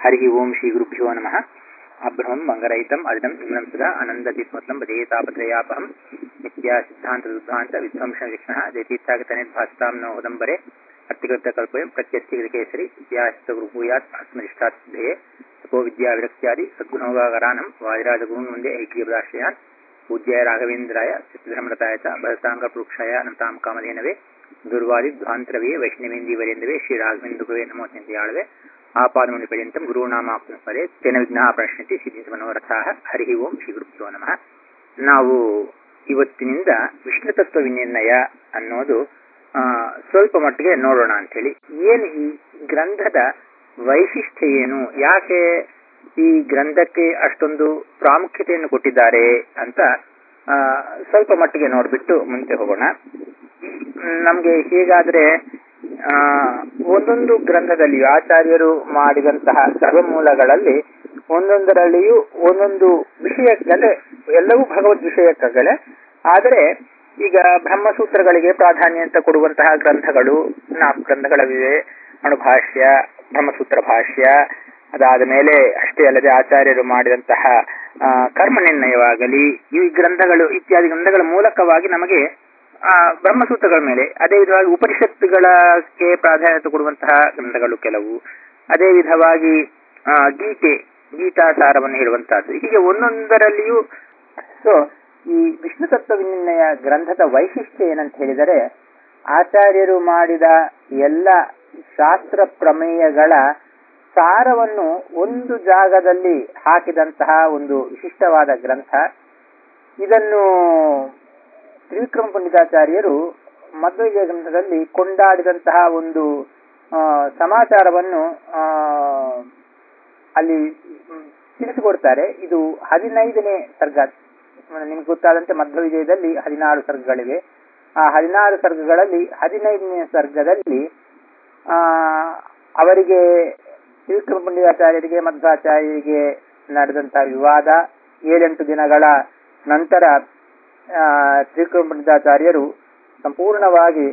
हरिः ओं श्रीगुरुभ्यो नमः अब्रह्मं मङ्गरहितम् अदिदम् इमनं सदा अनन्दतीत्मत्लं पदेतापत्रयापहं नित्या सिद्धान्तदुद्धान्त विध्वंसविष्णः जयतीर्थागतनिर्भासितां नो उदम्बरे अत्तिकृतकल्पयं प्रत्यस्तिकेसरि विद्यास्तगुरुभूयात् अस्मदिष्टात् सिद्धये तपो विद्याविरक्त्यादि सद्गुणोगाकरानं वादिराजगुरुन् वन्दे ऐक्यपदाश्रयान् पूज्याय राघवेन्द्राय सिद्धधर्मरताय च भरताङ्गपुरुक्षाय अनन्तां कामधेनवे ದುರ್ವಾದಿಧ್ವಾಂತರವೇ ವೈಷ್ಣವೇಂದೀವರೆಂದವೇ ಶ್ರೀ ರಾಘವೇಂದ್ರಗುರುವೇ ನಮೋ ಚಿಂತೆಯಾಳವೆ ಆಪಾದಮುನಿ ಪರ್ಯಂತಂ ಗುರುನಾಮಾಪ್ನ ಪದೇ ತೇನ ವಿಘ್ನಃ ಪ್ರಶ್ನತಿ ಸಿದ್ಧಿಸ ಮನೋರಥಾಹ ಹರಿ ಓಂ ಶ್ರೀ ಗುರುಭ್ಯೋ ನಮಃ ನಾವು ಇವತ್ತಿನಿಂದ ವಿಷ್ಣು ತತ್ವ ವಿನಿರ್ಣಯ ಅನ್ನೋದು ಸ್ವಲ್ಪ ಮಟ್ಟಿಗೆ ನೋಡೋಣ ಅಂತೇಳಿ ಏನು ಈ ಗ್ರಂಥದ ವೈಶಿಷ್ಟ್ಯ ಏನು ಯಾಕೆ ಈ ಗ್ರಂಥಕ್ಕೆ ಅಷ್ಟೊಂದು ಪ್ರಾಮುಖ್ಯತೆಯನ್ನು ಕೊಟ್ಟಿದ್ದಾರೆ ಅಂತ ಸ್ವಲ್ಪ ಮಟ್ಟಿಗೆ ನೋಡ್ಬಿಟ್ಟು ಮುಂದೆ ಹೋಗೋಣ ನಮ್ಗೆ ಹೀಗಾದ್ರೆ ಆ ಒಂದೊಂದು ಗ್ರಂಥದಲ್ಲಿಯೂ ಆಚಾರ್ಯರು ಮಾಡಿದಂತಹ ಸರ್ವಮೂಲಗಳಲ್ಲಿ ಒಂದೊಂದರಲ್ಲಿಯೂ ಒಂದೊಂದು ವಿಷಯ ಅಂದ್ರೆ ಎಲ್ಲವೂ ಭಗವದ್ ವಿಷಯಕ್ಕಾಗಲೇ ಆದರೆ ಈಗ ಬ್ರಹ್ಮಸೂತ್ರಗಳಿಗೆ ಪ್ರಾಧಾನ್ಯ ಅಂತ ಕೊಡುವಂತಹ ಗ್ರಂಥಗಳು ನಾಲ್ಕು ಗ್ರಂಥಗಳವಿವೆ ಅಣುಭಾಷ್ಯ ಬ್ರಹ್ಮಸೂತ್ರ ಭಾಷ್ಯ ಅದಾದ ಮೇಲೆ ಅಷ್ಟೇ ಅಲ್ಲದೆ ಆಚಾರ್ಯರು ಮಾಡಿದಂತಹ ಕರ್ಮ ನಿರ್ಣಯವಾಗಲಿ ಈ ಗ್ರಂಥಗಳು ಇತ್ಯಾದಿ ಗ್ರಂಥಗಳ ಮೂಲಕವಾಗಿ ನಮಗೆ ಆ ಬ್ರಹ್ಮಸೂತ್ರಗಳ ಮೇಲೆ ಅದೇ ವಿಧವಾಗಿ ಉಪನಿಷತ್ತುಗಳಕ್ಕೆ ಪ್ರಾಧಾನ್ಯತೆ ಕೊಡುವಂತಹ ಗ್ರಂಥಗಳು ಕೆಲವು ಅದೇ ವಿಧವಾಗಿ ಗೀತೆ ಗೀತಾಸಾರವನ್ನು ಹೇಳುವಂತಹದ್ದು ಹೀಗೆ ಒಂದೊಂದರಲ್ಲಿಯೂ ಸೊ ಈ ವಿಷ್ಣು ತತ್ವ ವಿನಿರ್ಣಯ ಗ್ರಂಥದ ವೈಶಿಷ್ಟ್ಯ ಏನಂತ ಹೇಳಿದರೆ ಆಚಾರ್ಯರು ಮಾಡಿದ ಎಲ್ಲ ಶಾಸ್ತ್ರ ಪ್ರಮೇಯಗಳ ಸಾರವನ್ನು ಒಂದು ಜಾಗದಲ್ಲಿ ಹಾಕಿದಂತಹ ಒಂದು ವಿಶಿಷ್ಟವಾದ ಗ್ರಂಥ ಇದನ್ನು ತ್ರಿವಿಕ್ರಮ ಪಂಡಿತಾಚಾರ್ಯರು ಮಧ್ವವಿಜಯ ಗ್ರಂಥದಲ್ಲಿ ಕೊಂಡಾಡಿದಂತಹ ಒಂದು ಸಮಾಚಾರವನ್ನು ಅಲ್ಲಿ ತಿಳಿಸಿಕೊಡ್ತಾರೆ ಇದು ಹದಿನೈದನೇ ಸರ್ಗ ನಿಮ್ಗೆ ಗೊತ್ತಾದಂತೆ ಮಧ್ವ ವಿಜಯದಲ್ಲಿ ಹದಿನಾರು ಸರ್ಗಗಳಿವೆ ಆ ಹದಿನಾರು ಸರ್ಗಗಳಲ್ಲಿ ಹದಿನೈದನೇ ಸರ್ಗದಲ್ಲಿ ಆ ಅವರಿಗೆ ತ್ರಿವಿಕ್ರಮ ಪಂಡಿತಾಚಾರ್ಯರಿಗೆ ಮಧ್ವಾಚಾರ್ಯರಿಗೆ ನಡೆದಂತಹ ವಿವಾದ ಏಳೆಂಟು ದಿನಗಳ ನಂತರ ತ್ರಿವಿಕ್ರಮ ಪಂಡಿತಾಚಾರ್ಯರು ಸಂಪೂರ್ಣವಾಗಿ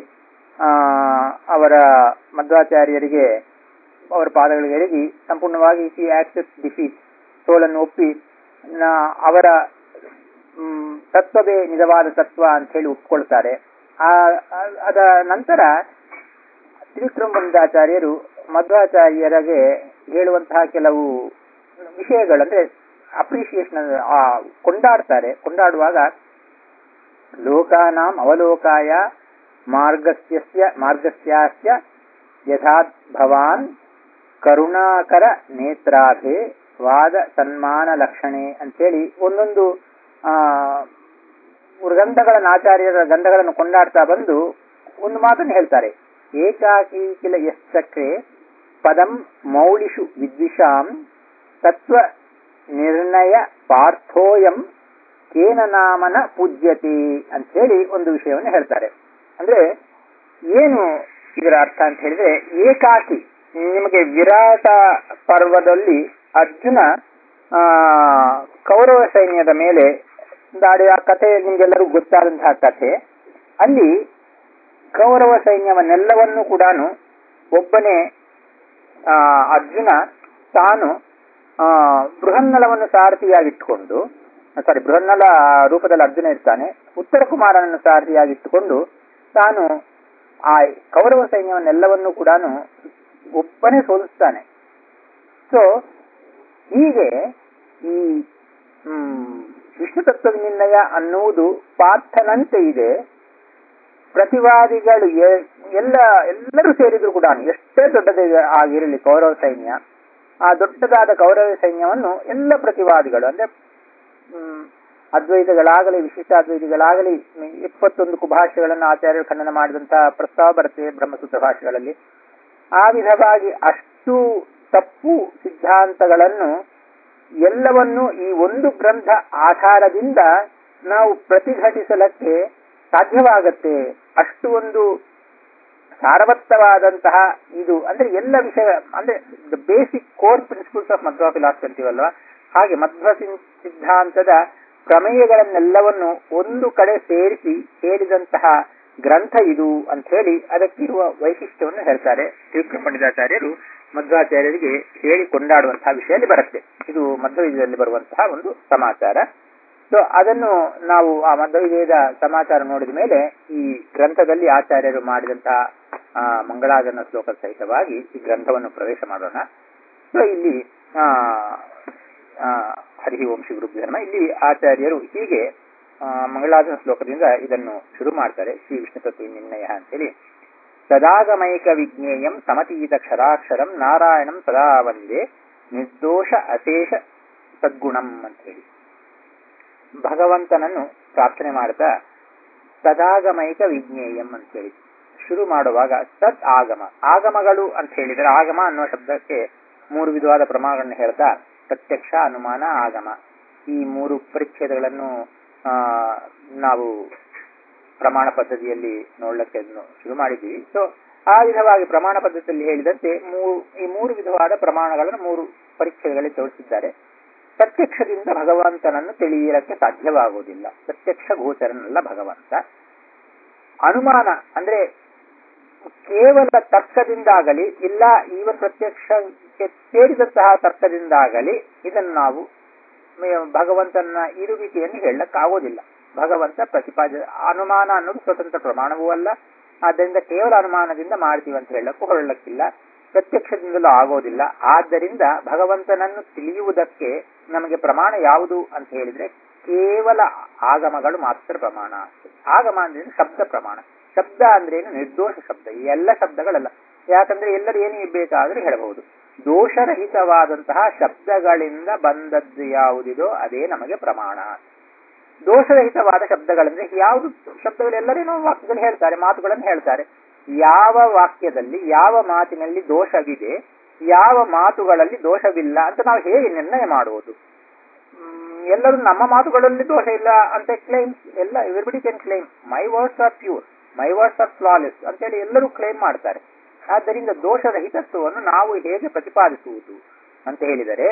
ಅವರ ಮಧ್ವಾಚಾರ್ಯರಿಗೆ ಅವರ ಪಾದಗಳಿಗೆ ಎರಗಿ ಸಂಪೂರ್ಣವಾಗಿ ಈ ಆಕ್ಸೆಸ್ ಡಿಫೀಟ್ ಸೋಲನ್ನು ಒಪ್ಪಿ ಅವರ ತತ್ವವೇ ನಿಜವಾದ ತತ್ವ ಅಂತ ಹೇಳಿ ಒಪ್ಕೊಳ್ತಾರೆ ಆ ಅದ ನಂತರ ತ್ರಿವಿಕ್ರಮ ಪಂಡಿತಾಚಾರ್ಯರು ಮಧ್ವಾಚಾರ್ಯರಿಗೆ ಹೇಳುವಂತಹ ಕೆಲವು ವಿಷಯಗಳಂದ್ರೆ ಅಪ್ರಿಸಿಯೇಷನ್ ಕೊಂಡಾಡ್ತಾರೆ ಕೊಂಡಾಡುವಾಗ ಲೋಕಾನಾಂ ಅವಲೋಕಾಯ ಮಾರ್ಗಸ್ಯ ಮಾರ್ಗಸ್ಯಾಸ್ಯ ಯಥಾತ್ ಭವಾನ್ ಕರುಣಾಕರ ನೇತ್ರಾಭೆ ವಾದ ಸನ್ಮಾನ ಲಕ್ಷಣೆ ಅಂತೇಳಿ ಒಂದೊಂದು ಆ ಗಂಧಗಳನ್ನು ಆಚಾರ್ಯರ ಗಂಧಗಳನ್ನು ಕೊಂಡಾಡ್ತಾ ಬಂದು ಒಂದು ಮಾತನ್ನು ಹೇಳ್ತಾರೆ ಏಕಾಕಿ ಕಿಲ ಯಶ್ಚಕ್ರೆ ಪದಂ ಮೌಳಿಷು ವಿದ್ವಿಷಾಂ ತತ್ವ ನಿರ್ಣಯ ಪಾರ್ಥೋಯಂ ಕೇನ ನಾಮನ ಪೂಜ್ಯತೆ ಅಂತ ಹೇಳಿ ಒಂದು ವಿಷಯವನ್ನು ಹೇಳ್ತಾರೆ ಅಂದ್ರೆ ಏನು ಇದರ ಅರ್ಥ ಅಂತ ಹೇಳಿದ್ರೆ ಏಕಾಕಿ ನಿಮಗೆ ವಿರಾಟ ಪರ್ವದಲ್ಲಿ ಅರ್ಜುನ ಆ ಕೌರವ ಸೈನ್ಯದ ಮೇಲೆ ದಾಡಿ ಆ ಕಥೆ ನಿಮ್ಗೆಲ್ಲರೂ ಗೊತ್ತಾದಂತಹ ಕಥೆ ಅಲ್ಲಿ ಕೌರವ ಸೈನ್ಯವನ್ನೆಲ್ಲವನ್ನೂ ಕೂಡ ಒಬ್ಬನೇ ಆ ಅರ್ಜುನ ತಾನು ಆ ಬೃಹನ್ನಲವನ್ನು ಸಾರಥಿಯಾಗಿಟ್ಟುಕೊಂಡು ಸಾರಿ ಬೃಹನ್ನಲ ರೂಪದಲ್ಲಿ ಅರ್ಜುನ ಇರ್ತಾನೆ ಉತ್ತರ ಕುಮಾರನನ್ನು ಸಾರಥಿಯಾಗಿಟ್ಟುಕೊಂಡು ತಾನು ಆ ಕೌರವ ಸೈನ್ಯವನ್ನೆಲ್ಲವನ್ನೂ ಕೂಡ ಒಬ್ಬನೇ ಸೋಲಿಸ್ತಾನೆ ಸೊ ಹೀಗೆ ಈ ವಿಷ್ಣು ತತ್ವ ನಿರ್ಣಯ ಅನ್ನುವುದು ಪಾರ್ಥನಂತೆ ಇದೆ ಪ್ರತಿವಾದಿಗಳು ಎಲ್ಲ ಎಲ್ಲರೂ ಸೇರಿದ್ರು ಕೂಡ ಎಷ್ಟೇ ದೊಡ್ಡದೇ ಆಗಿರಲಿ ಕೌರವ ಸೈನ್ಯ ಆ ದೊಡ್ಡದಾದ ಕೌರವ ಸೈನ್ಯವನ್ನು ಎಲ್ಲ ಪ್ರತಿವಾದಿಗಳು ಅಂದ್ರೆ ಅದ್ವೈತಗಳಾಗಲಿ ವಿಶಿಷ್ಟ ಅದ್ವೈತಗಳಾಗಲಿ ಇಪ್ಪತ್ತೊಂದು ಭಾಷೆಗಳನ್ನು ಆಚಾರ್ಯರು ಖಂಡನ ಮಾಡಿದಂತಹ ಪ್ರಸ್ತಾವ ಬರುತ್ತೆ ಬ್ರಹ್ಮಸೂತ್ರ ಭಾಷೆಗಳಲ್ಲಿ ಆ ವಿಧವಾಗಿ ಅಷ್ಟು ತಪ್ಪು ಸಿದ್ಧಾಂತಗಳನ್ನು ಎಲ್ಲವನ್ನು ಈ ಒಂದು ಗ್ರಂಥ ಆಧಾರದಿಂದ ನಾವು ಪ್ರತಿಘಟಿಸಲಕ್ಕೆ ಸಾಧ್ಯವಾಗತ್ತೆ ಅಷ್ಟು ಒಂದು ಸಾರವತ್ತವಾದಂತಹ ಇದು ಅಂದ್ರೆ ಎಲ್ಲ ವಿಷಯ ಅಂದ್ರೆ the basic core principles of Madhva philosophy ಅಂತೀವಲ್ವಾ ಹಾಗೆ ಮಧ್ವ ಸಿದ್ಧಾಂತದ ಪ್ರಮೇಯಗಳನ್ನೆಲ್ಲವನ್ನು ಒಂದು ಕಡೆ ಸೇರಿಸಿ ಹೇಳಿದಂತಹ ಗ್ರಂಥ ಇದು ಅಂತ ಹೇಳಿ ಅದಕ್ಕಿರುವ ವೈಶಿಷ್ಟ್ಯವನ್ನು ಹೇಳ್ತಾರೆ ತ್ರಿವಿಕ್ರಮ ಪಂಡಿತಾಚಾರ್ಯರು ಮಧ್ವಾಚಾರ್ಯರಿಗೆ ಹೇಳಿ ಕೊಂಡಾಡುವಂತಹ ವಿಷಯದಲ್ಲಿ ಬರುತ್ತೆ ಇದು ಮಧ್ವವಿಜಯದಲ್ಲಿ ಬರುವಂತಹ ಒಂದು ಸಮಾಚಾರ ಸೊ ಅದನ್ನು ನಾವು ಆ ಮಧ್ವವಿಜಯದ ಸಮಾಚಾರ ನೋಡಿದ ಮೇಲೆ ಈ ಗ್ರಂಥದಲ್ಲಿ ಆಚಾರ್ಯರು ಮಾಡಿದಂತಹ ಆ, ಮಂಗಳಾಚರಣ ಶ್ಲೋಕ ಸಹಿತವಾಗಿ ಈ ಗ್ರಂಥವನ್ನು ಪ್ರವೇಶ ಮಾಡೋಣ ಸೊ ಇಲ್ಲಿ ಆ, ಆ, ಹರಿ ಓಂ ಶ್ರೀ ಗುರುಭ್ಯೋ ನಮಃ ಇಲ್ಲಿ ಆಚಾರ್ಯರು ಹೀಗೆ ಆ, ಮಂಗಳಾಚರಣ ಶ್ಲೋಕದಿಂದ ಇದನ್ನು ಶುರು ಮಾಡ್ತಾರೆ ಶ್ರೀ ವಿಷ್ಣು ತತ್ವ ನಿರ್ಣಯ ಅಂತೇಳಿ ಸದಾಗಮೈಕ ವಿಜ್ಞೇಯಂ ಸಮತೀತ ಕ್ಷರಾಕ್ಷರಂ ನಾರಾಯಣಂ ಸದಾ ವಂದೇ ನಿರ್ದೋಷ ಅಶೇಷ ಸದ್ಗುಣಂ ಅಂತ ಹೇಳಿ ಭಗವಂತನನ್ನು ಪ್ರಾರ್ಥನೆ ಮಾಡ್ತಾ ಸದಾಗಮೈಕ ವಿಜ್ಞೇಯಂ ಅಂತ ಹೇಳಿ ಶುರು ಮಾಡುವಾಗ ಸದ್ ಆಗಮ ಆಗಮಗಳು ಅಂತ ಹೇಳಿದರೆ ಆಗಮ ಅನ್ನುವ ಶಬ್ದಕ್ಕೆ ಮೂರು ವಿಧವಾದ ಪ್ರಮಾಣಗಳನ್ನು ಹೇಳ್ತಾ ಪ್ರತ್ಯಕ್ಷ ಅನುಮಾನ ಆಗಮ ಈ ಮೂರು ಪರಿಚ್ಛೇದಗಳನ್ನು ಆ, ನಾವು ಪ್ರಮಾಣ ಪದ್ಧತಿಯಲ್ಲಿ ನೋಡ್ಲಿಕ್ಕೆ ಅದನ್ನು ಶುರು ಮಾಡಿದ್ದೀವಿ ಸೊ ಆ ವಿಧವಾಗಿ ಪ್ರಮಾಣ ಪದ್ಧತಿಯಲ್ಲಿ ಹೇಳಿದಂತೆ ಮೂರು ಈ ಮೂರು ವಿಧವಾದ ಪ್ರಮಾಣಗಳನ್ನು ಮೂರು ಪರಿಚ್ಛೇದಗಳಲ್ಲಿ ತೋರಿಸಿದ್ದಾರೆ ಪ್ರತ್ಯಕ್ಷದಿಂದ ಭಗವಂತನನ್ನು ತಿಳಿಯಲಿಕ್ಕೆ ಸಾಧ್ಯವಾಗುವುದಿಲ್ಲ ಪ್ರತ್ಯಕ್ಷ ಗೋಚರನಲ್ಲ ಭಗವಂತ ಅನುಮಾನ ಅಂದ್ರೆ ಕೇವಲ ತರ್ಕದಿಂದಾಗಲಿ ಇಲ್ಲ ಈವ ಪ್ರತ್ಯಕ್ಷಕ್ಕೆ ಸೇರಿದಂತಹ ತರ್ಕದಿಂದಾಗಲಿ ಇದನ್ನು ನಾವು ಮ- ಭಗವಂತನ ಇರುವಿಕೆಯನ್ನು ಹೇಳಕ್ಕಾಗೋದಿಲ್ಲ ಭಗವಂತ ಪ್ರತಿಪಾದ ಅನುಮಾನ ಅನ್ನೋದು ಸ್ವತಂತ್ರ ಪ್ರಮಾಣವೂ ಅಲ್ಲ ಆದ್ದರಿಂದ ಕೇವಲ ಅನುಮಾನದಿಂದ ಮಾಡ್ತೀವಿ ಅಂತ ಹೇಳಕ್ಕೂ ಹೊರಳಕ್ಕಿಲ್ಲ ಪ್ರತ್ಯಕ್ಷದಿಂದಲೂ ಆಗೋದಿಲ್ಲ ಆದ್ದರಿಂದ ಭಗವಂತನನ್ನು ತಿಳಿಯುವುದಕ್ಕೆ ನಮಗೆ ಪ್ರಮಾಣ ಯಾವುದು ಅಂತ ಹೇಳಿದ್ರೆ ಕೇವಲ ಆಗಮಗಳು ಮಾತ್ರ ಪ್ರಮಾಣ ಆಗ್ತದೆ ಆಗಮ ಅಂದ್ರೆ ಶಬ್ದ ಪ್ರಮಾಣ ಶಬ್ದ ಅಂದ್ರೇನು ನಿರ್ದೋಷ ಶಬ್ದ ಈ ಎಲ್ಲ ಶಬ್ದಗಳಲ್ಲ ಯಾಕಂದ್ರೆ ಎಲ್ಲರೂ ಏನು ಬೇಕಾದ್ರೂ ಹೇಳಬಹುದು ದೋಷರಹಿತವಾದಂತಹ ಶಬ್ದಗಳಿಂದ ಬಂದದ್ದು ಯಾವುದಿದೋ ಅದೇ ನಮಗೆ ಪ್ರಮಾಣ ದೋಷರಹಿತವಾದ ಶಬ್ದಗಳಂದ್ರೆ ಯಾವುದು ಶಬ್ದಗಳೆಲ್ಲರೇನೋ ವಾಕ್ಯದಲ್ಲಿ ಹೇಳ್ತಾರೆ ಮಾತುಗಳನ್ನು ಹೇಳ್ತಾರೆ ಯಾವ ವಾಕ್ಯದಲ್ಲಿ ಯಾವ ಮಾತಿನಲ್ಲಿ ದೋಷವಿದೆ ಯಾವ ಮಾತುಗಳಲ್ಲಿ ದೋಷವಿಲ್ಲ ಅಂತ ನಾವು ಹೇಗೆ ನಿರ್ಣಯ ಮಾಡುವುದು ಮ್, ಎಲ್ಲರೂ ನಮ್ಮ ಮಾತುಗಳಲ್ಲಿ ದೋಷ ಇಲ್ಲ ಅಂತ ಕ್ಲೈಮ್ ಎಲ್ಲ everybody can claim my words are pure my words are flawless ಅಂತೇಳಿ ಎಲ್ಲರೂ ಕ್ಲೈಮ್ ಮಾಡ್ತಾರೆ ಆದ್ದರಿಂದ ದೋಷರಹಿತತ್ವವನ್ನು ನಾವು ಹೇಗೆ ಪ್ರತಿಪಾದಿಸುವುದು ಅಂತ ಹೇಳಿದರೆ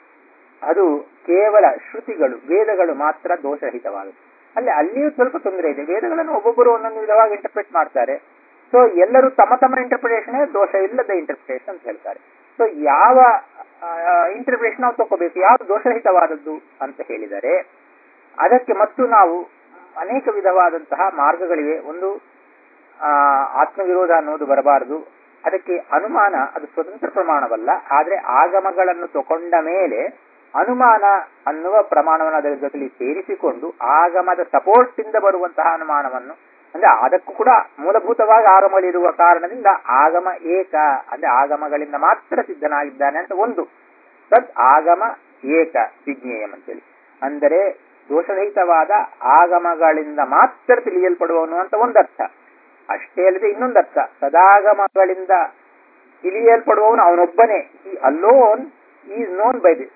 ಅದು ಕೇವಲ ಶ್ರುತಿಗಳು ವೇದಗಳು ಮಾತ್ರ ದೋಷರಹಿತವಾದದ್ದು ಅಲ್ಲಿ ಅಲ್ಲಿಯೂ ಸ್ವಲ್ಪ ತೊಂದರೆ ಇದೆ ವೇದಗಳನ್ನು ಒಬ್ಬೊಬ್ಬರು ಒಂದೊಂದು ವಿಧವಾಗಿ ಇಂಟರ್ಪ್ರಿಟ್ ಮಾಡ್ತಾರೆ ಸೊ ಎಲ್ಲರೂ ತಮ್ಮ ತಮ್ಮ ಇಂಟರ್ಪ್ರಿಟೇಷನ್ ದೋಷ ಇಲ್ಲದ ಇಂಟರ್ಪ್ರಿಟೇಷನ್ ಅಂತ ಹೇಳ್ತಾರೆ ಸೊ ಯಾವ ಇಂಟರ್ಪ್ರಿಟೇಷನ್ ನಾವು ತಗೋಬೇಕು ಯಾವುದು ದೋಷರಹಿತವಾದದ್ದು ಅಂತ ಹೇಳಿದರೆ ಅದಕ್ಕೆ ಮತ್ತು ನಾವು ಅನೇಕ ವಿಧವಾದಂತಹ ಮಾರ್ಗಗಳಿವೆ ಒಂದು ಆ, ಆತ್ಮವಿರೋಧ ಅನ್ನೋದು ಬರಬಾರದು ಅದಕ್ಕೆ ಅನುಮಾನ ಅದು ಸ್ವತಂತ್ರ ಪ್ರಮಾಣವಲ್ಲ ಆದ್ರೆ ಆಗಮಗಳನ್ನು ತಗೊಂಡ ಮೇಲೆ ಅನುಮಾನ ಅನ್ನುವ ಪ್ರಮಾಣವನ್ನು ಅದರ ಜೊತೆಲಿ ಸೇರಿಸಿಕೊಂಡು ಆಗಮದ ಸಪೋರ್ಟ್ ಇಂದ ಬರುವಂತಹ ಅನುಮಾನವನ್ನು ಅಂದ್ರೆ ಅದಕ್ಕೂ ಕೂಡ ಮೂಲಭೂತವಾಗಿ ಆಗಮಗಳಿರುವ ಕಾರಣದಿಂದ ಆಗಮ ಏಕ ಅಂದ್ರೆ ಆಗಮಗಳಿಂದ ಮಾತ್ರ ಸಿದ್ಧನಾಗಿದ್ದಾನೆ ಅಂತ ಒಂದು ತದ್ ಆಗಮ ಏಕ ವಿಜ್ಞೇಯಂ ಅಂತೇಳಿ ಅಂದರೆ ದೋಷರಹಿತವಾದ ಆಗಮಗಳಿಂದ ಮಾತ್ರ ತಿಳಿಯಲ್ಪಡುವವನು ಅಂತ ಒಂದರ್ಥ ಅಷ್ಟೇ ಅಲ್ಲದೆ ಇನ್ನೊಂದರ್ಥ ಸದಾಗಮಗಳಿಂದ ತಿಳಿಯಲ್ಪಡುವವನು ಅವನೊಬ್ಬನೇ ಈ alone is known by this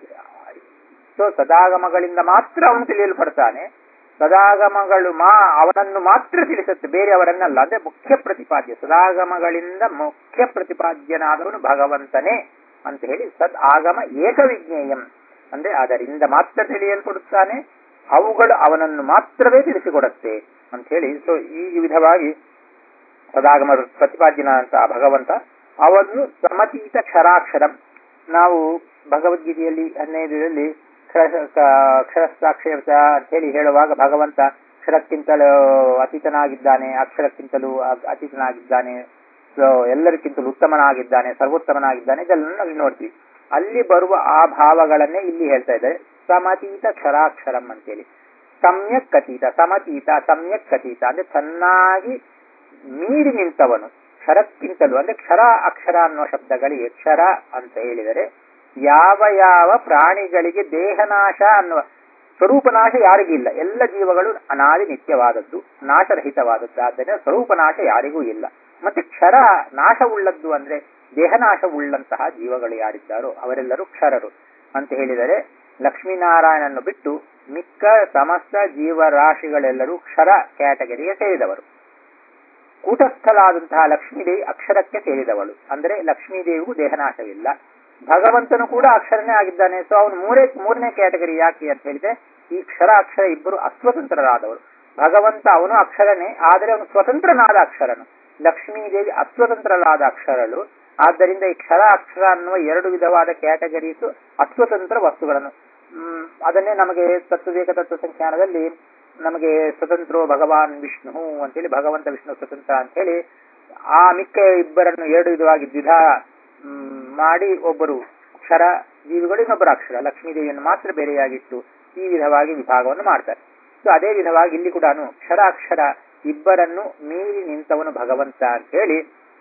so ಸದಾಗಮಗಳಿಂದ ಮಾತ್ರ ಅವನು ತಿಳಿಯಲ್ಪಡ್ತಾನೆ ಸದಾಗಮಗಳು ಮಾ ಅವನನ್ನು ಮಾತ್ರ ತಿಳಿಸುತ್ತೆ ಬೇರೆಯವರನ್ನಲ್ಲ ಅಂದ್ರೆ ಮುಖ್ಯ ಪ್ರತಿಪಾದ್ಯ ಸದಾಗಮಗಳಿಂದ ಮುಖ್ಯ ಪ್ರತಿಪಾದ್ಯನಾದವನು ಭಗವಂತನೇ ಅಂತ ಹೇಳಿ ಸದ್ ಆಗಮ ಏಕವಿಜ್ಞೇಯಂ ಅಂದ್ರೆ ಅದರಿಂದ ಮಾತ್ರ ತಿಳಿಯಲ್ಪಡುತ್ತಾನೆ ಅವುಗಳು ಅವನನ್ನು ಮಾತ್ರವೇ ತಿಳಿಸಿಕೊಡುತ್ತೆ ಅಂತ ಹೇಳಿ ಸೊ ಈ ವಿಧವಾಗಿ ಸದಾಗಮ ಪ್ರತಿಪಾದ್ಯನಾದಂತಹ ಭಗವಂತ ಅವನು ಸಮತೀತ ಕ್ಷರಾಕ್ಷರಂ ನಾವು ಭಗವದ್ಗೀತೆಯಲ್ಲಿ ಹದಿನೈದರಲ್ಲಿ ಕ್ಷರಸಾಕ್ಷರ ಅಂತ ಹೇಳಿ ಹೇಳುವಾಗ ಭಗವಂತ ಕ್ಷರಕ್ಕಿಂತಲೂ ಅತೀತನಾಗಿದ್ದಾನೆ ಅಕ್ಷರಕ್ಕಿಂತಲೂ ಅ- ಅತೀತನಾಗಿದ್ದಾನೆ ಸೊ ಎಲ್ಲರಿಗಿಂತಲೂ ಉತ್ತಮನಾಗಿದ್ದಾನೆ ಸರ್ವೋತ್ತಮನಾಗಿದ್ದಾನೆ ಇದೆಲ್ಲ ನಾವು ನೋಡ್ತೀವಿ ಅಲ್ಲಿ ಬರುವ ಆ ಭಾವಗಳನ್ನೇ ಇಲ್ಲಿ ಹೇಳ್ತಾ ಇದ್ದಾರೆ ಸಮತೀತ ಕ್ಷರಾಕ್ಷರಂ ಅಂತೇಳಿ ಸಮ್ಯಕ್ ಅತೀತ ಸಮತೀತ ಸಮ್ಯಕ್ ಅತೀತ ಅಂದ್ರೆ ಚೆನ್ನಾಗಿ ಮೀರಿ ನಿಂತವನು ಕ್ಷರಕ್ಕಿಂತಲೂ ಅಂದ್ರೆ ಕ್ಷರ ಅಕ್ಷರ ಅನ್ನುವ ಶಬ್ದಗಳಿಗೆ ಕ್ಷರ ಅಂತ ಹೇಳಿದರೆ ಯಾವ ಯಾವ ಪ್ರಾಣಿಗಳಿಗೆ ದೇಹನಾಶ ಅನ್ನುವ ಸ್ವರೂಪನಾಶ ಯಾರಿಗಿಲ್ಲ ಎಲ್ಲ ಜೀವಗಳು ಅನಾದಿ ನಿತ್ಯವಾದದ್ದು ನಾಶರಹಿತವಾದದ್ದು ಆದ್ದರಿಂದ ಸ್ವರೂಪನಾಶ ಯಾರಿಗೂ ಇಲ್ಲ ಮತ್ತೆ ಕ್ಷರ ನಾಶವುಳ್ಳದ್ದು ಅಂದ್ರೆ ದೇಹನಾಶವುಳ್ಳಂತಹ ಜೀವಗಳು ಯಾರಿದ್ದಾರೋ ಅವರೆಲ್ಲರೂ ಕ್ಷರರು ಅಂತ ಹೇಳಿದರೆ ಲಕ್ಷ್ಮೀನಾರಾಯಣನ್ನು ಬಿಟ್ಟು ಮಿಕ್ಕ ಸಮಸ್ತ ಜೀವರಾಶಿಗಳೆಲ್ಲರೂ ಕ್ಷರ ಕ್ಯಾಟಗರಿಗೆ ಸೇರಿದವರು ಕೂಟಸ್ಥಳಾದಂತಹ ಲಕ್ಷ್ಮೀದೇವಿ ಅಕ್ಷರಕ್ಕೆ ಸೇರಿದವಳು ಅಂದ್ರೆ ಲಕ್ಷ್ಮೀದೇವಿಗೂ ದೇಹನಾಶವಿಲ್ಲ ಭಗವಂತನು ಕೂಡ ಅಕ್ಷರನೇ ಆಗಿದ್ದಾನೆ ಸೊ ಅವನು ಮೂರೇ ಮೂರನೇ ಕ್ಯಾಟಗರಿ ಯಾಕೆ ಅಂತ ಹೇಳಿದ್ರೆ ಈ ಕ್ಷರ ಅಕ್ಷರ ಇಬ್ಬರು ಅಸ್ವತಂತ್ರರಾದವರು ಭಗವಂತ ಅವನು ಅಕ್ಷರನೇ ಆದರೆ ಅವನು ಸ್ವತಂತ್ರನಾದ ಅಕ್ಷರನು ಲಕ್ಷ್ಮೀದೇವಿ ಅಸ್ವತಂತ್ರರಾದ ಅಕ್ಷರಳು ಆದ್ದರಿಂದ ಈ ಕ್ಷರ ಅಕ್ಷರ ಅನ್ನುವ ಎರಡು ವಿಧವಾದ ಕ್ಯಾಟಗರೀಸ್ ಅಸ್ವತಂತ್ರ ವಸ್ತುಗಳನ್ನು ಹ್ಮ್, ಅದನ್ನೇ ನಮಗೆ ತತ್ವವೇಕ ತತ್ವ ಸಂಖ್ಯಾನದಲ್ಲಿ ನಮಗೆ ಸ್ವತಂತ್ರೋ ಭಗವಾನ್ ವಿಷ್ಣು ಅಂತೇಳಿ ಭಗವಂತ ವಿಷ್ಣು ಸ್ವತಂತ್ರ ಅಂತೇಳಿ ಆ ಮಿಕ್ಕ ಇಬ್ಬರನ್ನು ಎರಡು ವಿಧವಾಗಿ ದ್ವಿಧ ಹ್ಮ್, ಮಾಡಿ ಒಬ್ಬರು ಅಕ್ಷರ ಜೀವಿಗಳು ಇನ್ನೊಬ್ಬರ ಅಕ್ಷರ ಲಕ್ಷ್ಮೀದೇವಿಯನ್ನು ಮಾತ್ರ ಬೇರೆಯಾಗಿಟ್ಟು ಈ ವಿಧವಾಗಿ ವಿಭಾಗವನ್ನು ಮಾಡ್ತಾರೆ ಸೊ ಅದೇ ವಿಧವಾಗಿ ಇಲ್ಲಿ ಕೂಡ ಕ್ಷರ ಅಕ್ಷರ ಇಬ್ಬರನ್ನು ಮೀರಿ ನಿಂತವನು ಭಗವಂತ ಅಂತ ಹೇಳಿ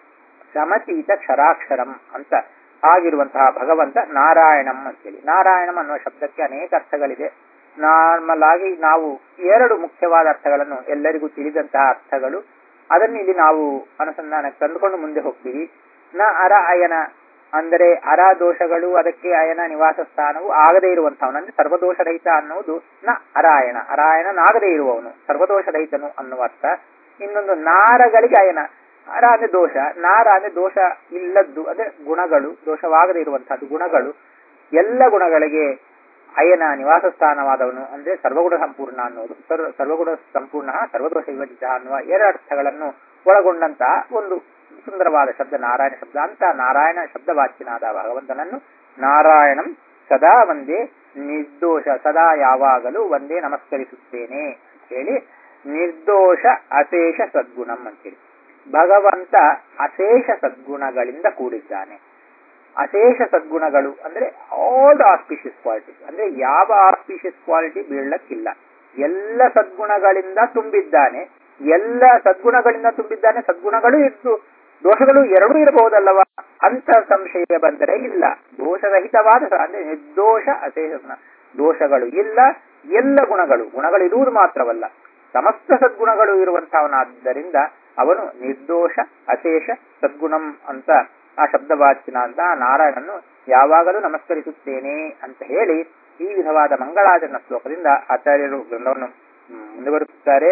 ಸಮತೀತ ಕ್ಷರಾಕ್ಷರಂ ಅಂತ ಆಗಿರುವಂತಹ ಭಗವಂತ ನಾರಾಯಣಂ ಅಂತೇಳಿ ನಾರಾಯಣಂ ಅನ್ನುವ ಶಬ್ದಕ್ಕೆ ಅನೇಕ ಅರ್ಥಗಳಿದೆ ನಾರ್ಮಲ್ ಆಗಿ ನಾವು ಎರಡು ಮುಖ್ಯವಾದ ಅರ್ಥಗಳನ್ನು ಎಲ್ಲರಿಗೂ ತಿಳಿದಂತಹ ಅರ್ಥಗಳು ಅದನ್ನು ಇಲ್ಲಿ ನಾವು ಅನುಸಂಧಾನಕ್ಕೆ ತಂದುಕೊಂಡು ಮುಂದೆ ಹೋಗ್ತೀವಿ ನ ಅರ ಅಯನ ಅಂದರೆ ಅರ ದೋಷಗಳು ಅದಕ್ಕೆ ಅಯನ ನಿವಾಸ ಸ್ಥಾನವು ಆಗದೇ ಇರುವಂತಹವನು ಅಂದ್ರೆ ಸರ್ವದೋಷರಹಿತ ಅನ್ನುವುದು ನ ಅರಾಯಣ ಅರಾಯಣನಾಗದೇ ಇರುವವನು ಸರ್ವದೋಷರಹಿತನು ಅನ್ನುವ ಅರ್ಥ ಇನ್ನೊಂದು ನಾರಗಳಿಗೆ ಅಯನ ಅರ ಅಂದ್ರೆ ದೋಷ ನಾರ ಅಂದ್ರೆ ದೋಷ ಇಲ್ಲದ್ದು ಅಂದ್ರೆ ಗುಣಗಳು ದೋಷವಾಗದೇ ಇರುವಂತಹದ್ದು ಗುಣಗಳು ಎಲ್ಲ ಗುಣಗಳಿಗೆ ಅಯನ ನಿವಾಸ ಸ್ಥಾನವಾದವನು ಅಂದ್ರೆ ಸರ್ವಗುಣ ಸಂಪೂರ್ಣ ಅನ್ನೋದು ಸರ್ವ ಸರ್ವಗುಣ ಸಂಪೂರ್ಣ ಸರ್ವದೋಷ ವಿಭಜಿತ ಅನ್ನುವ ಎರಡು ಅರ್ಥಗಳನ್ನು ಒಳಗೊಂಡಂತಹ ಒಂದು ಸುಂದರವಾದ ಶಬ್ದ ನಾರಾಯಣ ಶಬ್ದ ಅಂತ ನಾರಾಯಣ ಶಬ್ದವಾಚ್ಯನಾದ ಭಗವಂತನನ್ನು ನಾರಾಯಣಂ ಸದಾ ಒಂದೇ ನಿರ್ದೋಷ ಸದಾ ಯಾವಾಗಲೂ ಒಂದೇ ನಮಸ್ಕರಿಸುತ್ತೇನೆ ಅಂತ ಹೇಳಿ ನಿರ್ದೋಷ ಅಶೇಷ ಸದ್ಗುಣಂ ಅಂತೇಳಿ ಭಗವಂತ ಅಶೇಷ ಸದ್ಗುಣಗಳಿಂದ ಕೂಡಿದ್ದಾನೆ ಅಶೇಷ ಸದ್ಗುಣಗಳು ಅಂದ್ರೆ ಆಲ್ ದ ಆಸ್ಪಿಷಿಯಸ್ ಕ್ವಾಲಿಟೀಸ್ ಅಂದ್ರೆ ಯಾವ ಆಸ್ಪಿಷಿಯಸ್ ಕ್ವಾಲಿಟಿ ಬೀಳಕ್ಕಿಲ್ಲ ಎಲ್ಲ ಸದ್ಗುಣಗಳಿಂದ ತುಂಬಿದ್ದಾನೆ ಎಲ್ಲ ಸದ್ಗುಣಗಳಿಂದ ತುಂಬಿದ್ದಾನೆ ಸದ್ಗುಣಗಳು ಇದ್ದು ದೋಷಗಳು ಎರಡೂ ಇರಬಹುದಲ್ಲವ ಅಂತ ಸಂಶಯ ಬಂದರೆ ಇಲ್ಲ ದೋಷರಹಿತವಾದ ಸ- ಅಂದ್ರೆ ನಿರ್ದೋಷ ಅಶೇಷ ಗುಣ ದೋಷಗಳು ಇಲ್ಲ ಎಲ್ಲ ಗುಣಗಳು ಗುಣಗಳು ಇರುವುದು ಮಾತ್ರವಲ್ಲ ಸಮಸ್ತ ಸದ್ಗುಣಗಳು ಇರುವಂತಹವನಾದ್ದರಿಂದ ಅವನು ನಿರ್ದೋಷ ಅಶೇಷ ಸದ್ಗುಣಂ ಅಂತ ಆ ಶಬ್ದವಾಚ್ಯನ ಅಂತ ಆ ನಾರಾಯಣನ್ನು ಯಾವಾಗಲೂ ನಮಸ್ಕರಿಸುತ್ತೇನೆ ಅಂತ ಹೇಳಿ ಈ ವಿಧವಾದ ಮಂಗಳಾಚರಣ ಶ್ಲೋಕದಿಂದ ಆಚಾರ್ಯರು ಗ್ರಂಥವನ್ನು ಮ್, ಮುಂದುವರಿಸುತ್ತಾರೆ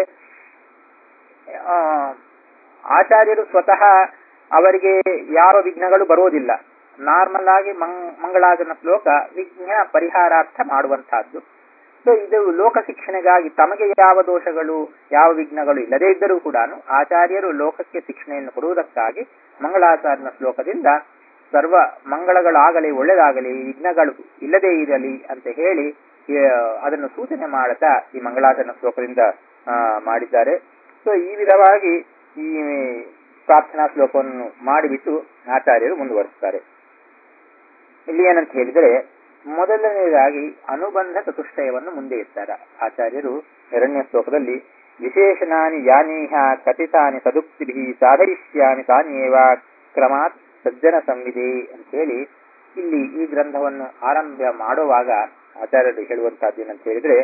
ಆ, ಆಚಾರ್ಯರು ಸ್ವತಃ ಅವರಿಗೆ ಯಾವ ವಿಘ್ನಗಳು ಬರೋದಿಲ್ಲ ನಾರ್ಮಲ್ ಆಗಿ ಮಂಗ್ ಮಂಗಳಾಚರಣ ಶ್ಲೋಕ ವಿಘ್ನ ಪರಿಹಾರಾರ್ಥ ಮಾಡುವಂತಹದ್ದು ಸೊ ಇದು ಲೋಕ ಶಿಕ್ಷಣೆಗಾಗಿ ತಮಗೆ ಯಾವ ದೋಷಗಳು ಯಾವ ವಿಘ್ನಗಳು ಇಲ್ಲದೇ ಇದ್ದರೂ ಕೂಡ ಆಚಾರ್ಯರು ಲೋಕಕ್ಕೆ ಶಿಕ್ಷಣೆಯನ್ನು ಕೊಡುವುದಕ್ಕಾಗಿ ಮಂಗಳಾಚರಣ ಶ್ಲೋಕದಿಂದ ಸರ್ವ ಮಂಗಳಗಳಾಗಲಿ ಒಳ್ಳೆಯದಾಗಲಿ ವಿಘ್ನಗಳು ಇಲ್ಲದೇ ಇರಲಿ ಅಂತ ಹೇಳಿ ಆ, ಅದನ್ನು ಸೂಚನೆ ಮಾಡುತ್ತಾ ಈ ಮಂಗಳಾಚರಣ ಶ್ಲೋಕದಿಂದ ಆ, ಮಾಡಿದ್ದಾರೆ ಸೊ ಈ ವಿಧವಾಗಿ ಈ ಪ್ರಾರ್ಥನಾ ಶ್ಲೋಕವನ್ನು ಮಾಡಿಬಿಟ್ಟು ಆಚಾರ್ಯರು ಮುಂದುವರಿಸುತ್ತಾರೆ ಇಲ್ಲಿ ಏನಂತ ಹೇಳಿದರೆ ಮೊದಲನೆಯದಾಗಿ ಅನುಬಂಧ ಚತುಷ್ಟಯವನ್ನು ಮುಂದೆ ಇರ್ತಾರೆ ಆಚಾರ್ಯರು ಎರಡನೇ ಶ್ಲೋಕದಲ್ಲಿ ವಿಶೇಷಣಾನಿ ಯಾನೀಹ ಕಥಿತಾನಿ ಸದುಕ್ತಿಭಿ ಸಾಧಯಿಷ್ಯಾಮಿ ತಾನಿಯೇವ ಕ್ರಮಾತ್ ಸಜ್ಜನ ಸಂವಿಧೆ ಅಂತ ಹೇಳಿ ಇಲ್ಲಿ ಈ ಗ್ರಂಥವನ್ನು ಆರಂಭ ಮಾಡುವಾಗ ಆಚಾರ್ಯರು ಹೇಳುವಂತಹದ್ದು ಏನಂತ ಹೇಳಿದ್ರೆ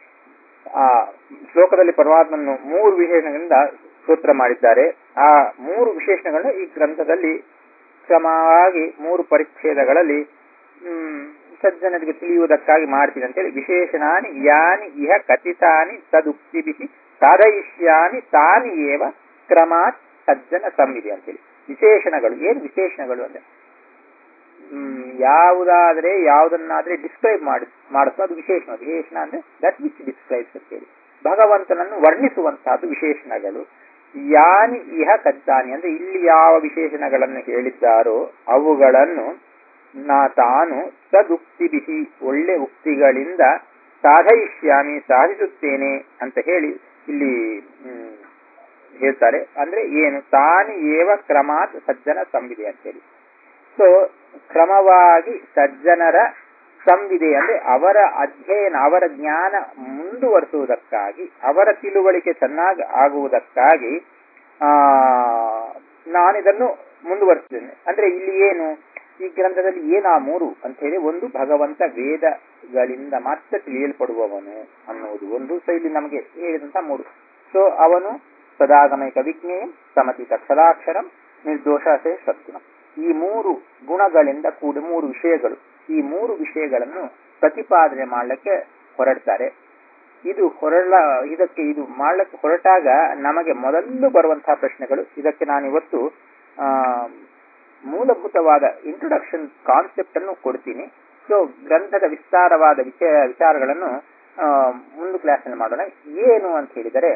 ಆ ಶ್ಲೋಕದಲ್ಲಿ ಪರಮಾತ್ಮನ್ನು ಮೂರು ವಿಶೇಷಣಗಳಿಂದ ಸ್ತೋತ್ರ ಮಾಡಿದ್ದಾರೆ ಆ ಮೂರು ವಿಶೇಷಣಗಳನ್ನು ಈ ಗ್ರಂಥದಲ್ಲಿ ಕ್ರಮವಾಗಿ ಮೂರು ಪರಿಚ್ಛೇದಗಳಲ್ಲಿ ಹ್ಮ್, ಸಜ್ಜನರಿಗೆ ತಿಳಿಯುವುದಕ್ಕಾಗಿ ಮಾಡ್ತೀನಿ ಅಂತೇಳಿ ವಿಶೇಷಣಾನಿ ಯಾನಿ ಇಹ ಕಥಿತಾನಿ ತದುಕ್ತಿಭಿ ಸಾಧಯಿಷ್ಯಾಮಿ ತಾನಿ ಏವ ಕ್ರಮಾತ್ ಸಜ್ಜನ ಸಂವಿಧಿ ಅಂತೇಳಿ ವಿಶೇಷಣಗಳು ಏನು ವಿಶೇಷಣಗಳು ಅಂದ್ರೆ ಹ್ಮ್, ಯಾವುದಾದ್ರೆ ಯಾವುದನ್ನಾದ್ರೆ ಡಿಸ್ಕ್ರೈಬ್ ಮಾಡಿ ಮಾಡುತ್ತೋ ಅದು ವಿಶೇಷಣ ವಿಶೇಷಣ ಅಂದ್ರೆ ದಟ್ ವಿಚ್ ಡಿಸ್ಕ್ರೈಬ್ಸ್ ಅಂತೇಳಿ ಭಗವಂತನನ್ನು ವರ್ಣಿಸುವಂತಹದ್ದು ವಿಶೇಷಣಗಳು ಯಾನಿ ಇಹ ಕದ್ದಾನಿ ಅಂದ್ರೆ ಇಲ್ಲಿ ಯಾವ ವಿಶೇಷಣಗಳನ್ನು ಹೇಳಿದ್ದಾರೋ ಅವುಗಳನ್ನು ನಾ ತಾನು ಸದುಕ್ತಿಬಿಹಿ ಒಳ್ಳೆ ಉಕ್ತಿಗಳಿಂದ ಸಾಧಯಿಷ್ಯಾಮಿ ಸಾಧಿಸುತ್ತೇನೆ ಅಂತ ಹೇಳಿ ಇಲ್ಲಿ ಹ್ಮ್, ಹೇಳ್ತಾರೆ ಅಂದ್ರೆ ಏನು ತಾನು ಏವ ಕ್ರಮಾತ್ ಸಜ್ಜನ ಸಂವಿಧೆ ಅಂತೇಳಿ ಸೊ ಕ್ರಮವಾಗಿ ಸಜ್ಜನರ ಸಂವಿಧೆ ಅಂದ್ರೆ ಅವರ ಅಧ್ಯಯನ ಅವರ ಜ್ಞಾನ ಮುಂದುವರಿಸುವುದಕ್ಕಾಗಿ ಅವರ ತಿಳುವಳಿಕೆ ಚೆನ್ನಾಗಿ ಆಗುವುದಕ್ಕಾಗಿ ಆ ನಾನಿದನ್ನು ಮುಂದುವರಿಸ್ತೇನೆ ಅಂದ್ರೆ ಇಲ್ಲಿ ಏನು ಈ ಗ್ರಂಥದಲ್ಲಿ ಏನಾ ಮೂರು ಅಂತ ಹೇಳಿ ಒಂದು ಭಗವಂತ ವೇದಗಳಿಂದ ಮಾತ್ರ ತಿಳಿಯಲ್ಪಡುವವನು ಅನ್ನುವುದು ಒಂದು ಸೊ ಇಲ್ಲಿ ನಮಗೆ ಹೇಳಿದಂತ ಮೂರು ಸೊ ಅವನು ಸದಾಗಮೈಕ ವಿಜ್ಞೇಯಂ ಸಮತೀತ ಕ್ಷರಾಕ್ಷರಂ ನಿರ್ದೋಷ ಸದ್ಗುಣ ಈ ಮೂರು ಗುಣಗಳಿಂದ ಕೂಡಿ ಮೂರು ವಿಷಯಗಳು ಈ ಮೂರು ವಿಷಯಗಳನ್ನು ಪ್ರತಿಪಾದನೆ ಮಾಡಲಿಕ್ಕೆ ಹೊರಡ್ತಾರೆ ಇದು ಹೊರಳ ಇದಕ್ಕೆ ಇದು ಮಾಡಲಿಕ್ಕೆ ಹೊರಟಾಗ ನಮಗೆ ಮೊದಲು ಬರುವಂತಹ ಪ್ರಶ್ನೆಗಳು ಇದಕ್ಕೆ ನಾನು ಇವತ್ತು ಆ, ಮೂಲಭೂತವಾದ ಇಂಟ್ರೊಡಕ್ಷನ್ ಕಾನ್ಸೆಪ್ಟ್ ಅನ್ನು ಕೊಡ್ತೀನಿ ಸೊ ಗ್ರಂಥದ ವಿಸ್ತಾರವಾದ ವಿಷಯ ವಿಚಾರಗಳನ್ನು ಆ, ಮುಂದೆ ಕ್ಲಾಸ್ನಲ್ಲಿ ಮಾಡೋಣ ಏನು ಅಂತ ಹೇಳಿದರೆ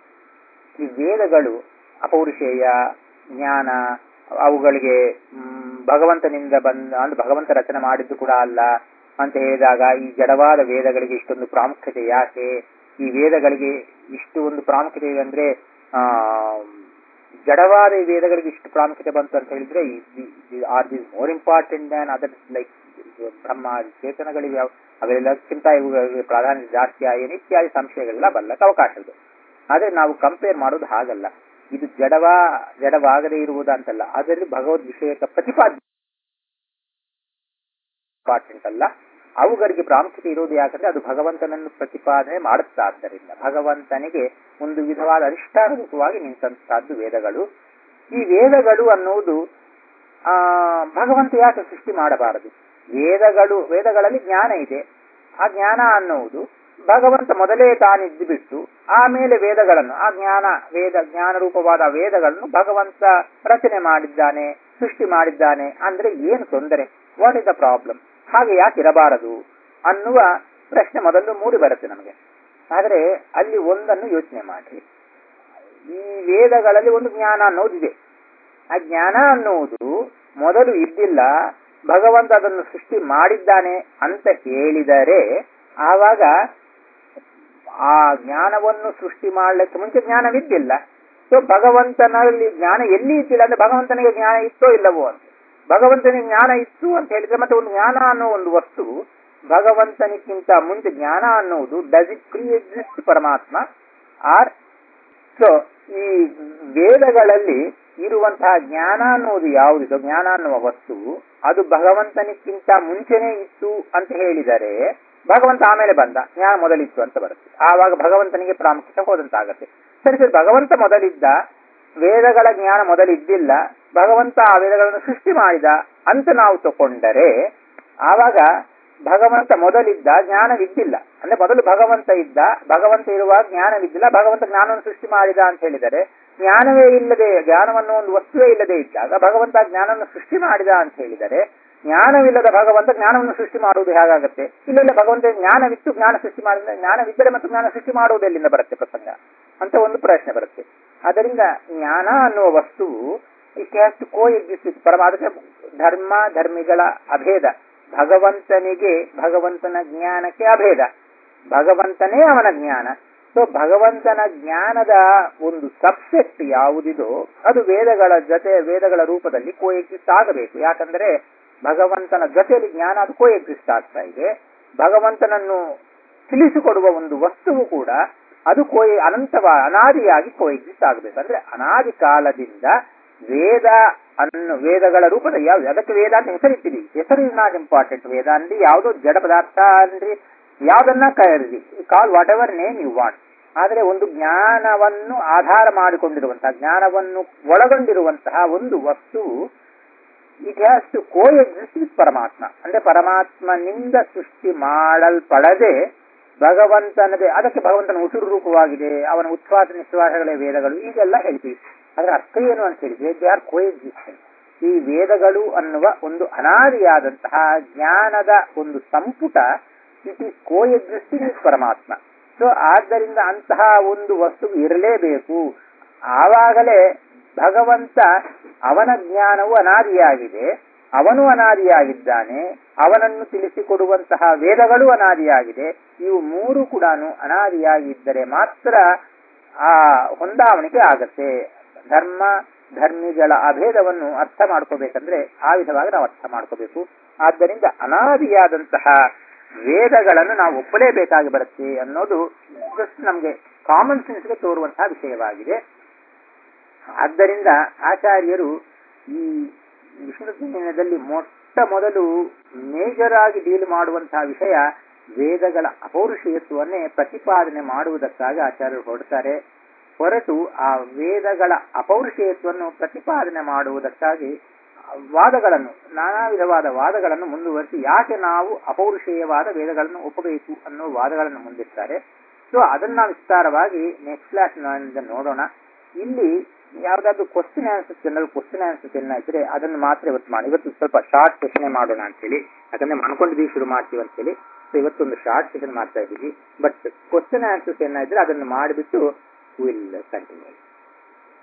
ಈ ವೇದಗಳು ಅಪೌರುಷೇಯ ಜ್ಞಾನ ಅವುಗಳಿಗೆ ಮ್, ಭಗವಂತನಿಂದ ಬಂದ ಅಂದ್ರೆ ಭಗವಂತ ರಚನೆ ಮಾಡಿದ್ದು ಕೂಡ ಅಲ್ಲ ಅಂತ ಹೇಳಿದಾಗ ಈ ಜಡವಾದ ವೇದಗಳಿಗೆ ಇಷ್ಟೊಂದು ಪ್ರಾಮುಖ್ಯತೆ ಯಾಕೆ ಈ ವೇದಗಳಿಗೆ ಇಷ್ಟು ಒಂದು ಪ್ರಾಮುಖ್ಯತೆ ಇದೆ ಅಂದ್ರೆ ಆ ಜಡವಾದ ಈ ವೇದಗಳಿಗೆ ಇಷ್ಟು ಪ್ರಾಮುಖ್ಯತೆ ಬಂತು ಅಂತ ಹೇಳಿದ್ರೆ are this more important than other like Brahma ಚೇತನಗಳಿವೆ ಅವೆಲ್ಲಕ್ಕಿಂತ ಇವುಗಳಿಗೆ ಪ್ರಾಧಾನ್ಯತೆ ಜಾಸ್ತಿ ಏನು ಇತ್ಯಾದಿ ಸಂಶಯಗಳೆಲ್ಲ ಬರ್ಲಕ್ಕೆ ಅವಕಾಶ ಇದೆ ಆದ್ರೆ ನಾವು ಕಂಪೇರ್ ಮಾಡೋದು ಹಾಗಲ್ಲ ಇದು ಜಡವಾ ಜಡವಾಗದೇ ಇರುವುದಂತಲ್ಲ ಅದರಲ್ಲಿ ಭಗವದ್ ವಿಷಯಕ ಪ್ರತಿಪಾದ್ಯ ಇಂಪಾರ್ಟೆಂಟ್ ಅಲ್ಲ ಅವುಗಳಿಗೆ ಪ್ರಾಮುಖ್ಯತೆ ಇರೋದು ಯಾಕಂದ್ರೆ ಅದು ಭಗವಂತನನ್ನು ಪ್ರತಿಪಾದನೆ ಮಾಡುತ್ತಾ ಆದ್ದರಿಂದ ಭಗವಂತನಿಗೆ ಒಂದು ವಿಧವಾದ ಅಧಿಷ್ಠಾನ ರೂಪವಾಗಿ ನಿಂತಂತಹದ್ದು ವೇದಗಳು ಈ ವೇದಗಳು ಅನ್ನುವುದು ಆ ಭಗವಂತ ಯಾಕೆ ಸೃಷ್ಟಿ ಮಾಡಬಾರದು ವೇದಗಳು ವೇದಗಳಲ್ಲಿ ಜ್ಞಾನ ಇದೆ ಆ ಜ್ಞಾನ ಅನ್ನುವುದು ಭಗವಂತ ಮೊದಲೇ ತಾನಿದ್ದು ಬಿಟ್ಟು ಆಮೇಲೆ ವೇದಗಳನ್ನು ಆ ಜ್ಞಾನ ವೇದ ಜ್ಞಾನ ರೂಪವಾದ ವೇದಗಳನ್ನು ಭಗವಂತ ರಚನೆ ಮಾಡಿದ್ದಾನೆ ಸೃಷ್ಟಿ ಮಾಡಿದ್ದಾನೆ ಅಂದ್ರೆ ಏನು ತೊಂದರೆ ವಾಟ್ ಇಸ್ ದ ಪ್ರಾಬ್ಲಮ್ ಹಾಗೆ ಯಾಕೆ ಇರಬಾರದು ಅನ್ನುವ ಪ್ರಶ್ನೆ ಮೊದಲು ಮೂಡಿ ಬರುತ್ತೆ ನಮಗೆ ಆದರೆ ಅಲ್ಲಿ ಒಂದನ್ನು ಯೋಚನೆ ಮಾಡ್ರಿ ಈ ವೇದಗಳಲ್ಲಿ ಒಂದು ಜ್ಞಾನ ಅನ್ನೋದಿದೆ ಆ ಜ್ಞಾನ ಅನ್ನುವುದು ಮೊದಲು ಇದ್ದಿಲ್ಲ ಭಗವಂತ ಅದನ್ನು ಸೃಷ್ಟಿ ಮಾಡಿದ್ದಾನೆ ಅಂತ ಹೇಳಿದರೆ ಆವಾಗ ಆ ಜ್ಞಾನವನ್ನು ಸೃಷ್ಟಿ ಮಾಡಲಿಕ್ಕೆ ಮುಂಚೆ ಜ್ಞಾನವಿದ್ದಿಲ್ಲ ಸೊ ಭಗವಂತನಲ್ಲಿ ಜ್ಞಾನ ಎಲ್ಲಿ ಇದ್ದಿಲ್ಲ ಅಂದ್ರೆ ಭಗವಂತನಿಗೆ ಜ್ಞಾನ ಇತ್ತೋ ಇಲ್ಲವೋ ಅಂತ ಭಗವಂತನಿಗೆ ಜ್ಞಾನ ಇತ್ತು ಅಂತ ಹೇಳಿದ್ರೆ ಮತ್ತೆ ಒಂದು ಜ್ಞಾನ ಅನ್ನೋ ಒಂದು ವಸ್ತು ಭಗವಂತನಿಗಿಂತ ಮುಂಚೆ ಜ್ಞಾನ ಅನ್ನುವುದು ಡಸ್ ಇಟ್ ಪ್ರೀ ಎಕ್ಸಿಸ್ಟ್ ಪರಮಾತ್ಮ ಆರ್ ಸೊ ಈ ವೇದಗಳಲ್ಲಿ ಇರುವಂತಹ ಜ್ಞಾನ ಅನ್ನುವುದು ಯಾವುದಿದೋ ಜ್ಞಾನ ಅನ್ನುವ ವಸ್ತು ಅದು ಭಗವಂತನಿಗಿಂತ ಮುಂಚೆನೇ ಇತ್ತು ಅಂತ ಹೇಳಿದರೆ ಭಗವಂತ ಆಮೇಲೆ ಬಂದ ಜ್ಞಾನ ಮೊದಲಿತ್ತು ಅಂತ ಬರುತ್ತೆ ಆವಾಗ ಭಗವಂತನಿಗೆ ಪ್ರಾಮುಖ್ಯತೆ ಹೋದಂತಾಗತ್ತೆ ಸರಿ ಸರಿ ಭಗವಂತ ಮೊದಲಿದ್ದ ವೇದಗಳ ಜ್ಞಾನ ಮೊದಲಿದ್ದಿಲ್ಲ ಭಗವಂತ ಆ ವೇದಗಳನ್ನು ಸೃಷ್ಟಿ ಮಾಡಿದ ಅಂತ ನಾವು ತಕೊಂಡರೆ ಆವಾಗ ಭಗವಂತ ಮೊದಲಿದ್ದ ಜ್ಞಾನವಿದ್ದಿಲ್ಲ ಅಂದ್ರೆ ಮೊದಲು ಭಗವಂತ ಇದ್ದ ಭಗವಂತ ಇರುವ ಜ್ಞಾನವಿದ್ದಿಲ್ಲ ಭಗವಂತ ಜ್ಞಾನವನ್ನು ಸೃಷ್ಟಿ ಮಾಡಿದ ಅಂತ ಹೇಳಿದರೆ ಜ್ಞಾನವೇ ಇಲ್ಲದೆ ಜ್ಞಾನವನ್ನು ಒಂದು ವಸ್ತುವೇ ಇಲ್ಲದೆ ಇದ್ದಾಗ ಭಗವಂತ ಜ್ಞಾನವನ್ನು ಸೃಷ್ಟಿ ಮಾಡಿದ ಅಂತ ಹೇಳಿದರೆ ಜ್ಞಾನವಿಲ್ಲದ ಭಗವಂತ ಜ್ಞಾನವನ್ನು ಸೃಷ್ಟಿ ಮಾಡುವುದು ಹೇಗಾಗುತ್ತೆ ಇಲ್ಲ ಇಲ್ಲ ಭಗವಂತ ಜ್ಞಾನವಿತ್ತು ಜ್ಞಾನ ಸೃಷ್ಟಿ ಮಾಡಿದ್ರೆ ಜ್ಞಾನವಿದ್ದರೆ ಮತ್ತು ಜ್ಞಾನ ಸೃಷ್ಟಿ ಮಾಡುವುದೆಲ್ಲಿಂದ ಬರುತ್ತೆ ಪ್ರಸಂಗ ಅಂತ ಒಂದು ಪ್ರಶ್ನೆ ಬರುತ್ತೆ ಅದರಿಂದ ಜ್ಞಾನ ಅನ್ನುವ ವಸ್ತುವು it has to coexist ಪರಮ ಅದಕ್ಕೆ ಧರ್ಮ ಧರ್ಮಿಗಳ ಅಭೇದ ಭಗವಂತನಿಗೆ ಭಗವಂತನ ಜ್ಞಾನಕ್ಕೆ ಅಭೇದ ಭಗವಂತನೇ ಅವನ ಜ್ಞಾನ ಸೊ ಭಗವಂತನ ಜ್ಞಾನದ ಒಂದು ಸಬ್ಸೆಟ್ ಯಾವುದಿದೋ ಅದು ವೇದಗಳ ಜೊತೆ ವೇದಗಳ ರೂಪದಲ್ಲಿ ಕೋ ಎಕ್ಸಿಸ್ಟ್ ಆಗಬೇಕು ಯಾಕಂದ್ರೆ ಭಗವಂತನ ಜೊತೆಯಲ್ಲಿ ಜ್ಞಾನ ಅದು ಕೋ ಎಕ್ಸಿಸ್ಟ್ ಆಗ್ತಾ ಇದೆ ಭಗವಂತನನ್ನು ತಿಳಿಸಿಕೊಡುವ ಒಂದು ವಸ್ತುವು ಕೂಡ ಅದು ಕೋಯಿ ಅನಂತವ ಅನಾದಿಯಾಗಿ ಕೋ ಎಕ್ಸಿಸ್ಟ್ ಆಗಬೇಕು ಅಂದ್ರೆ ಅನಾದಿ ಕಾಲದಿಂದ ವೇದ ಅನ್ನು ವೇದಗಳ ರೂಪದ ಯಾವ್ದು ಅದಕ್ಕೆ ವೇದ ಅಂತ ಹೆಸರಿಟ್ಟಿದ್ದೀವಿ ಹೆಸರು ಇಸ್ ನಾಟ್ ಇಂಪಾರ್ಟೆಂಟ್ ವೇದ ಅಂದ್ರೆ ಯಾವುದೋ ಜಡ ಪದಾರ್ಥ ಅಂದ್ರೆ ಯಾವ್ದನ್ನ ಕರೀರಿ call whatever name you want ಆದರೆ ಒಂದು ಜ್ಞಾನವನ್ನು ಆಧಾರ ಮಾಡಿಕೊಂಡಿರುವಂತಹ ಜ್ಞಾನವನ್ನು ಒಳಗೊಂಡಿರುವಂತಹ ಒಂದು ವಸ್ತುವು it has to coexist with ಪರಮಾತ್ಮ ಅಂದ್ರೆ ಪರಮಾತ್ಮನಿಂದ ಸೃಷ್ಟಿ ಮಾಡಲ್ಪಡದೆ ಭಗವಂತನದೇ ಅದಕ್ಕೆ ಭಗವಂತನ ಉಸಿರು ರೂಪವಾಗಿದೆ ಅವನ ಉತ್ಪಾದ ನಿಶ್ವಾಸಗಳೇ ವೇದಗಳು ಈಗೆಲ್ಲ ಹೇಳ್ತೀವಿ ಅದರ ಅರ್ಥ ಏನು ಅಂತ ಹೇಳಿದ್ರೆ ದೇ ಆರ್ ಕೋ ಎಕ್ಸಿಸ್ಟೆಂಟ್ ಈ ವೇದಗಳು ಅನ್ನುವ ಒಂದು ಅನಾದಿಯಾದಂತಹ ಜ್ಞಾನದ ಒಂದು ಸಂಪುಟ it is coexisting with ಪರಮಾತ್ಮ ಸೊ ಆದ್ದರಿಂದ ಅಂತಹ ಒಂದು ವಸ್ತು ಇರಲೇಬೇಕು ಆವಾಗಲೇ ಭಗವಂತ ಅವನ ಜ್ಞಾನವು ಅನಾದಿಯಾಗಿದೆ ಅವನು ಅನಾದಿಯಾಗಿದ್ದಾನೆ ಅವನನ್ನು ತಿಳಿಸಿಕೊಡುವಂತಹ ವೇದಗಳು ಅನಾದಿಯಾಗಿದೆ ಇವು ಮೂರು ಕೂಡ ಅನಾದಿಯಾಗಿದ್ದರೆ ಮಾತ್ರ ಆ ಹೊಂದಾವಣಿಕೆ ಆಗತ್ತೆ ಧರ್ಮ ಧರ್ಮಿಗಳ ಅಭೇದವನ್ನು ಅರ್ಥ ಮಾಡ್ಕೋಬೇಕಂದ್ರೆ ಆ ವಿಧವಾಗಿ ನಾವು ಅರ್ಥ ಮಾಡ್ಕೋಬೇಕು ಆದ್ದರಿಂದ ಅನಾದಿಯಾದಂತಹ ವೇದಗಳನ್ನು ನಾವು ಒಪ್ಪಲೇಬೇಕಾಗಿ ಬರುತ್ತೆ ಅನ್ನೋದು ಜಸ್ಟ್ ನಮಗೆ ಕಾಮನ್ ಸೆನ್ಸ್ಗೆ ತೋರುವಂತಹ ವಿಷಯವಾಗಿದೆ ಆದ್ದರಿಂದ ಆಚಾರ್ಯರು ಈ ವಿಷ್ಣು ಮೊಟ್ಟ ಮೊದಲು ಮೇಜರ್ ಆಗಿ ಡೀಲ್ ಮಾಡುವಂತಹ ವಿಷಯ ವೇದಗಳ ಅಪೌರುಷೇಯತ್ವನ್ನೇ ಪ್ರತಿಪಾದನೆ ಮಾಡುವುದಕ್ಕಾಗಿ ಆಚಾರ್ಯರು ಹೊರಡ್ತಾರೆ ಹೊರಟು ಆ ವೇದಗಳ ಅಪೌರುಷೇಯತ್ವವನ್ನು ಪ್ರತಿಪಾದನೆ ಮಾಡುವುದಕ್ಕಾಗಿ ವಾದಗಳನ್ನು ನಾನಾ ವಿಧವಾದ ವಾದಗಳನ್ನು ಮುಂದುವರಿಸಿ ಯಾಕೆ ನಾವು ಅಪೌರುಷೇಯವಾದ ವೇದಗಳನ್ನು ಒಪ್ಪಬೇಕು ಅನ್ನೋ ವಾದಗಳನ್ನು ಮುಂದಿರ್ತಾರೆ ಸೊ ಅದನ್ನ ವಿಸ್ತಾರವಾಗಿ ನೆಕ್ಸ್ಟ್ ಕ್ಲಾಸ್ ನೋಡೋಣ ಇಲ್ಲಿ ಯಾವ್ದಾದ್ರು question answers general question answers ಏನ ಇದ್ರೆ ಅದನ್ನು ಮಾತ್ರ ಇವತ್ತು ಮಾಡಿ ಇವತ್ತು ಸ್ವಲ್ಪ ಶಾರ್ಟ್ ಸೆಷನ್ ಮಾಡೋಣ ಅಂತೇಳಿ ಯಾಕಂದ್ರೆ ಅನ್ಕೊಂಡಿದ್ದೀವಿ ಶುರು ಮಾಡ್ತೀವಿ ಅಂತೇಳಿ ಸೊ ಇವತ್ತೊಂದು ಶಾರ್ಟ್ ಸೆಷನ್ ಮಾಡ್ತಾ ಇದ್ದೀವಿ ಬಟ್ ಕ್ವಶನ್ ಆನ್ಸರ್ಸ್ ಏನ ಇದ್ರೆ ಅದನ್ನು ಮಾಡಿಬಿಟ್ಟು ವಿಲ್ ಕಂಟಿನ್ಯೂ